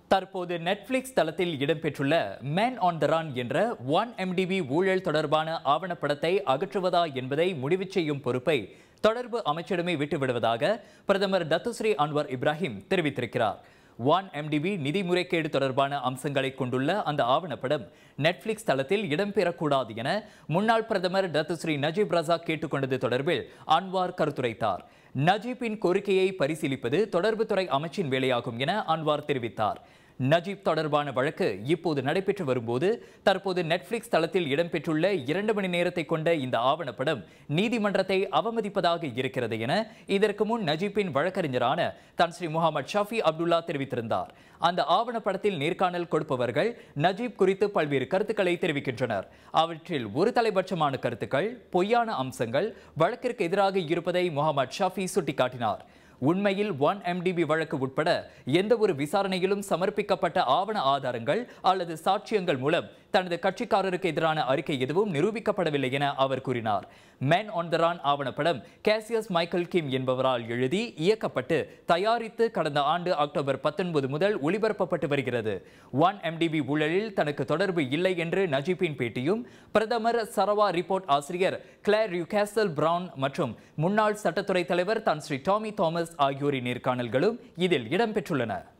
தற்போது நெட்ஃபிளிக்ஸ் தளத்தில் இடம்பெற்றுள்ள மேன் ஆன் த ரன் என்ற ஒன் எம்டிபி ஊழல் தொடர்பான ஆவணப்படத்தை அகற்றுவதா என்பதை முடிவு செய்யும் பொறுப்பை தொடர்பு அமைச்சிடமே விட்டுவிடுவதாக பிரதமர் தத்துஸ்ரீ அன்வர் இப்ராஹிம் தெரிவித்திருக்கிறார் ஒன் எம்டிபி நிதி முறைகேடு தொடர்பான அம்சங்களை கொண்டுள்ள அந்த ஆவணப்படம் நெட்ஃபிளிக்ஸ் தளத்தில் இடம்பெறக்கூடாது என முன்னாள் பிரதமர் டத்துஸ்ரீ நஜீப் ரசாக் கேட்டுக்கொண்டது தொடர்பில் அன்வார் கருத்துரைத்தார் நஜீப்பின் கோரிக்கையை பரிசீலிப்பது தொடர்புத்துறை அமைச்சின் வேலையாகும் என அன்வார் தெரிவித்தார் நஜீப் தொடர்பான வழக்கு இப்போது நடைபெற்று வரும்போது தற்போது நெட்ஃபிளிக்ஸ் தளத்தில் இடம்பெற்றுள்ள இரண்டு மணி நேரத்தை கொண்ட இந்த ஆவணப்படம் நீதிமன்றத்தை அவமதிப்பதாக இருக்கிறது என இதற்கு முன் நஜீப்பின் வழக்கறிஞரான தன்ஸ்ரீ முகமது ஷாஃபி அப்துல்லா தெரிவித்திருந்தார் அந்த ஆவணப்படத்தில் நேர்காணல் கொடுப்பவர்கள் நஜீப் குறித்து பல்வேறு கருத்துக்களை தெரிவிக்கின்றனர் அவற்றில் ஒரு தலைபட்சமான கருத்துக்கள் பொய்யான அம்சங்கள் வழக்கிற்கு எதிராக இருப்பதை முகமது ஷாஃபி சுட்டிக்காட்டினார் உண்மையில் ஒன் எம்டிபி வழக்கு உட்பட எந்த ஒரு விசாரணையிலும் சமர்ப்பிக்கப்பட்ட ஆவண ஆதாரங்கள் அல்லது சாட்சியங்கள் மூலம் தனது கட்சிக்காரருக்கு எதிரான அறிக்கை எதுவும் நிரூபிக்கப்படவில்லை என அவர் கூறினார் மேன் ஆன் த ரான் ஆவணப்படம் கேசியஸ் மைக்கேல் கிம் என்பவரால் எழுதி இயக்கப்பட்டு தயாரித்து கடந்த ஆண்டு அக்டோபர் பத்தொன்பது முதல் ஒளிபரப்பப்பட்டு வருகிறது ஒன் எம்டிபி ஊழலில் தனக்கு தொடர்பு இல்லை என்று நஜீப்பின் பேட்டியும் பிரதமர் சரவா ரிப்போர்ட் ஆசிரியர் கிளேர் யூகேசல் பிரவுன் மற்றும் முன்னாள் சட்டத்துறை தலைவர் தான் ஸ்ரீ டாமி தாமஸ் ஆகியோரின் நேர்காணல்களும் இதில் இடம்பெற்றுள்ளன